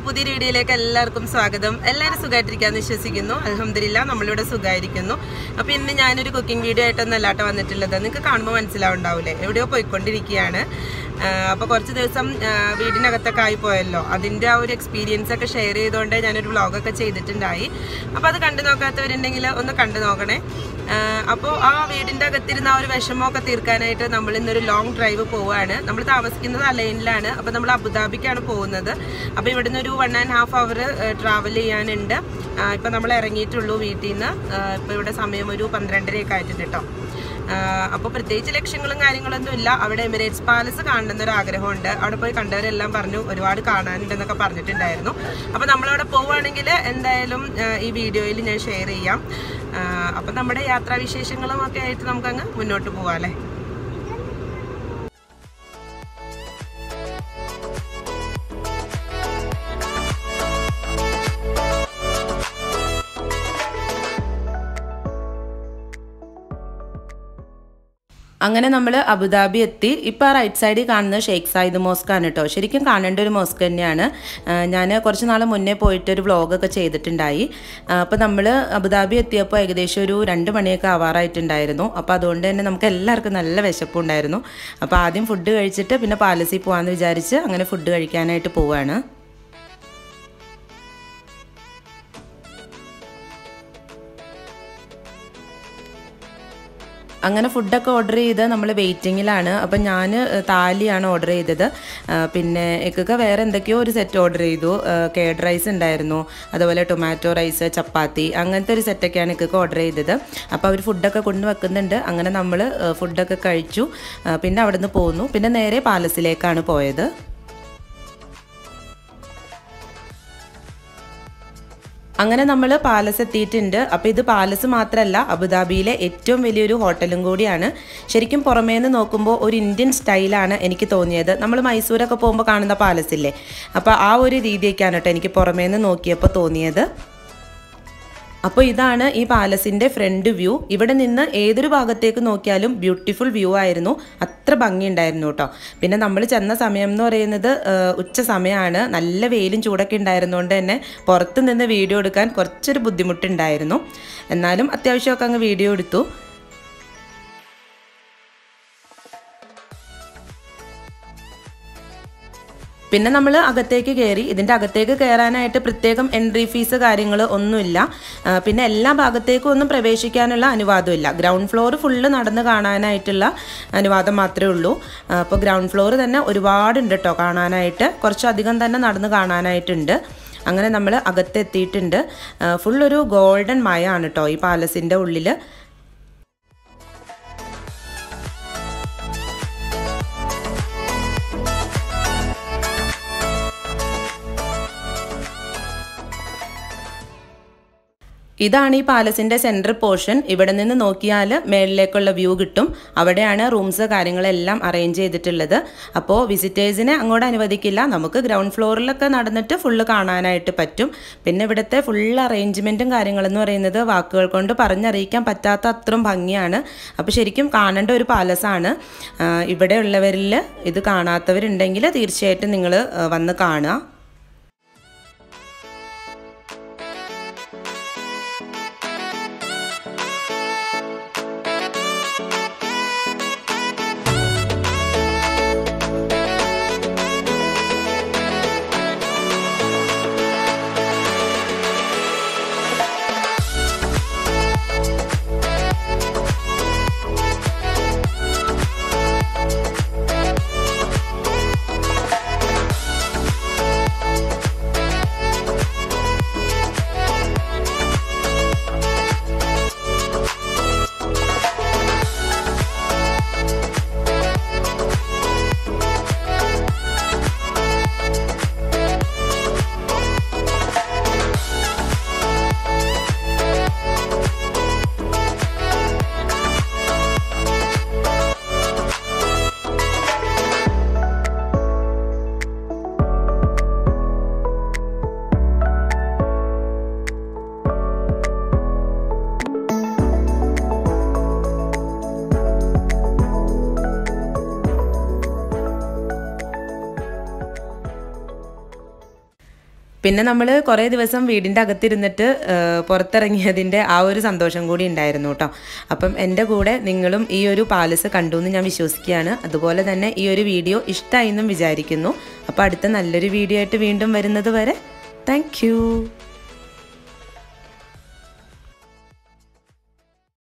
പുതിയ വീഡിയോയിലേക്ക് എല്ലാവർക്കും സ്വാഗതം എല്ലാവരും സുഖമായിട്ടിരിക്കാന്ന് വിശ്വസിക്കുന്നു അലഹമില്ല നമ്മളിവിടെ സുഖമായിരിക്കുന്നു അപ്പൊ ഇന്ന് ഞാനൊരു കുക്കിംഗ് വീഡിയോ ആയിട്ടൊന്നും അല്ലാട്ട് വന്നിട്ടുള്ളത് നിങ്ങൾക്ക് കാണുമ്പോൾ മനസ്സിലാവുണ്ടാവൂലേ എവിടെയോ പോയിക്കൊണ്ടിരിക്കുകയാണ് ആഹ് അപ്പൊ കുറച്ച് ദിവസം ആഹ് വീടിനകത്തൊക്കെ ആയി പോയല്ലോ അതിന്റെ ആ ഒരു എക്സ്പീരിയൻസ് ഒക്കെ ഷെയർ ചെയ്തുകൊണ്ട് ഞാനൊരു വ്ളോഗൊക്കെ ചെയ്തിട്ടുണ്ടായി അപ്പൊ അത് കണ്ടു നോക്കാത്തവരുണ്ടെങ്കിൽ ഒന്ന് കണ്ടു നോക്കണേ അപ്പോൾ ആ വീടിന്റെ അകത്തിരുന്ന ആ ഒരു വിഷമമൊക്കെ തീർക്കാനായിട്ട് നമ്മൾ ഇന്നൊരു ലോങ് ഡ്രൈവ് പോവുകയാണ് നമ്മൾ താമസിക്കുന്നത് അലൈനിലാണ് അപ്പോൾ നമ്മൾ അബുദാബിക്കാണ് പോകുന്നത് അപ്പോൾ ഇവിടുന്ന് ഒരു one and half hour travel ചെയ്യാനുണ്ട് ഇപ്പം നമ്മൾ ഇറങ്ങിയിട്ടുള്ളൂ വീട്ടിൽ നിന്ന് ഇപ്പോൾ ഇവിടെ സമയം ഒരു പന്ത്രണ്ടരയൊക്കെ ആയിട്ടുണ്ട് കേട്ടോ അപ്പോൾ പ്രത്യേകിച്ച് ലക്ഷ്യങ്ങളും കാര്യങ്ങളൊന്നും ഇല്ല അവിടെ എമിറേറ്റ്സ് പാലസ് കാണണമെന്ന് ഒരു ആഗ്രഹമുണ്ട് അവിടെ പോയി കണ്ടവരെല്ലാം പറഞ്ഞു ഒരുപാട് കാണാനുണ്ടെന്നൊക്കെ പറഞ്ഞിട്ടുണ്ടായിരുന്നു അപ്പോൾ നമ്മളവിടെ പോവുകയാണെങ്കിൽ എന്തായാലും ആ, ഈ വീഡിയോയിൽ ഞാൻ ഷെയർ ചെയ്യാം അപ്പം നമ്മുടെ യാത്രാവിശേഷങ്ങളും ഒക്കെ ആയിട്ട് നമുക്കങ്ങ് മുന്നോട്ട് പോവാം അല്ലേ അങ്ങനെ നമ്മൾ അബുദാബി എത്തി ഇപ്പോൾ ആ റൈറ്റ് സൈഡിൽ കാണുന്നത് ഷെയ്ഖ് സായിദ് മോസ്ക് ആണ് കേട്ടോ ശരിക്കും കാണേണ്ട ഒരു മോസ്ക് തന്നെയാണ് ഞാൻ കുറച്ച് നാൾ മുന്നേ പോയിട്ട് ഒരു വ്ളോഗൊക്കെ ചെയ്തിട്ടുണ്ടായി അപ്പോൾ നമ്മൾ അബുദാബി എത്തിയപ്പോൾ ഏകദേശം ഒരു രണ്ട് മണിയൊക്കെ ആവാറായിട്ടുണ്ടായിരുന്നു അപ്പോൾ അതുകൊണ്ട് തന്നെ നമുക്ക് എല്ലാവർക്കും നല്ല വിശപ്പുണ്ടായിരുന്നു അപ്പോൾ ആദ്യം ഫുഡ് കഴിച്ചിട്ട് പിന്നെ പാലസിൽ പോകാമെന്ന് വിചാരിച്ച് അങ്ങനെ ഫുഡ് കഴിക്കാനായിട്ട് പോവാണ് അങ്ങനെ ഫുഡൊക്കെ ഓർഡർ ചെയ്ത് നമ്മൾ വെയിറ്റിങ്ങിലാണ് അപ്പം ഞാൻ താലിയാണ് ഓർഡർ ചെയ്തത് ആ, പിന്നെ ഇക്കൊക്കെ വേറെ എന്തൊക്കെയോ ഒരു സെറ്റ് ഓർഡർ ചെയ്തു കേഡ് റൈസ് ഉണ്ടായിരുന്നു അതുപോലെ ടൊമാറ്റോ റൈസ് ചപ്പാത്തി അങ്ങനത്തെ ഒരു സെറ്റൊക്കെയാണ് ഇക്കൊക്കെ ഓർഡർ ചെയ്തത് അപ്പോൾ അവർ ഫുഡൊക്കെ കൊണ്ടു വെക്കുന്നുണ്ട് അങ്ങനെ നമ്മൾ ഫുഡൊക്കെ കഴിച്ചു ആ, പിന്നെ അവിടുന്ന് പോന്നു പിന്നെ നേരെ പാലസിലേക്കാണ് പോയത് അങ്ങനെ നമ്മൾ പാലസ് എത്തിയിട്ടുണ്ട് അപ്പോൾ ഇത് പാലസ് മാത്രമല്ല അബുദാബിയിലെ ഏറ്റവും വലിയൊരു ഹോട്ടലും കൂടിയാണ് ശരിക്കും പുറമേ നിന്ന് നോക്കുമ്പോൾ ഒരു ഇന്ത്യൻ സ്റ്റൈലാണ് എനിക്ക് തോന്നിയത് നമ്മൾ മൈസൂരൊക്കെ പോകുമ്പോൾ കാണുന്ന പാലസ് ഇല്ലേ അപ്പോൾ ആ ഒരു രീതിയൊക്കെയാണ് കേട്ടോ എനിക്ക് പുറമേ നിന്ന് നോക്കിയപ്പോൾ തോന്നിയത് അപ്പോൾ ഇതാണ് ഈ പാലസിൻ്റെ ഫ്രണ്ട് വ്യൂ ഇവിടെ നിന്ന് ഏതൊരു ഭാഗത്തേക്ക് നോക്കിയാലും ബ്യൂട്ടിഫുൾ വ്യൂ ആയിരുന്നു അത്ര ഭംഗിയുണ്ടായിരുന്നു കേട്ടോ പിന്നെ നമ്മൾ ചെന്ന സമയം എന്ന് പറയുന്നത് ആ, ഉച്ച സമയമാണ് നല്ല വെയിലും ചൂടൊക്കെ ഉണ്ടായിരുന്നുകൊണ്ട് തന്നെ പുറത്ത് നിന്ന് വീഡിയോ എടുക്കാൻ കുറച്ചൊരു ബുദ്ധിമുട്ടുണ്ടായിരുന്നു എന്നാലും അത്യാവശ്യമൊക്കെ അങ്ങ് വീഡിയോ എടുത്തു പിന്നെ നമ്മൾ അകത്തേക്ക് കയറി ഇതിൻ്റെ അകത്തേക്ക് കയറാനായിട്ട് പ്രത്യേകം എൻട്രി ഫീസ് കാര്യങ്ങൾ ഒന്നുമില്ല ആ, പിന്നെ എല്ലാ ഭാഗത്തേക്കും ഒന്നും പ്രവേശിക്കാനുള്ള അനുവാദമില്ല ഗ്രൗണ്ട് ഫ്ലോർ ഫുള്ള് നടന്ന് കാണാനായിട്ടുള്ള അനുവാദം മാത്രമേ ഉള്ളൂ അപ്പോൾ ഗ്രൗണ്ട് ഫ്ലോർ തന്നെ ഒരുപാടുണ്ട് കേട്ടോ കാണാനായിട്ട് കുറച്ചധികം തന്നെ നടന്ന് കാണാനായിട്ടുണ്ട് അങ്ങനെ നമ്മൾ അകത്തെത്തിയിട്ടുണ്ട് ഫുൾ ഒരു ഗോൾഡൻ മയാണ് കേട്ടോ ഈ പാലസിൻ്റെ ഉള്ളിൽ ഇതാണ് ഈ പാലസിന്റെ സെൻട്രൽ പോർഷൻ ഇവിടെ നിന്ന് നോക്കിയാൽ മേളിലേക്കുള്ള വ്യൂ കിട്ടും അവിടെയാണ് റൂംസ് കാര്യങ്ങളെല്ലാം അറേഞ്ച് ചെയ്തിട്ടുള്ളത് അപ്പോൾ വിസിറ്റേഴ്സിനെ അങ്ങോട്ട് അനുവദിക്കില്ല നമുക്ക് ഗ്രൗണ്ട് ഫ്ലോറിലൊക്കെ നടന്നിട്ട് ഫുള്ള് കാണാനായിട്ട് പറ്റും പിന്നെ ഇവിടുത്തെ ഫുൾ അറേഞ്ച്മെൻറ്റും കാര്യങ്ങളെന്ന് പറയുന്നത് വാക്കുകൾ കൊണ്ട് പറഞ്ഞറിയിക്കാൻ പറ്റാത്ത അത്രയും ഭംഗിയാണ് അപ്പോൾ ശരിക്കും കാണേണ്ട ഒരു പാലസാണ് ഇവിടെ ഉള്ളവരിൽ ഇത് കാണാത്തവരുണ്ടെങ്കിൽ തീർച്ചയായിട്ടും നിങ്ങൾ വന്ന് കാണുക പിന്നെ നമ്മൾ കുറേ ദിവസം വീടിൻ്റെ അകത്തിരുന്നിട്ട് ആ, പുറത്തിറങ്ങിയതിൻ്റെ ആ ഒരു സന്തോഷം കൂടി ഉണ്ടായിരുന്നു കേട്ടോ അപ്പം എൻ്റെ കൂടെ നിങ്ങളും ഈ ഒരു പാലസ് കണ്ടു എന്ന് ഞാൻ വിശ്വസിക്കുകയാണ് അതുപോലെ തന്നെ ഈ ഒരു വീഡിയോ ഇഷ്ടമായി എന്നും വിചാരിക്കുന്നു അപ്പോൾ അടുത്ത നല്ലൊരു വീഡിയോ ആയിട്ട് വീണ്ടും വരുന്നത് വരെ താങ്ക്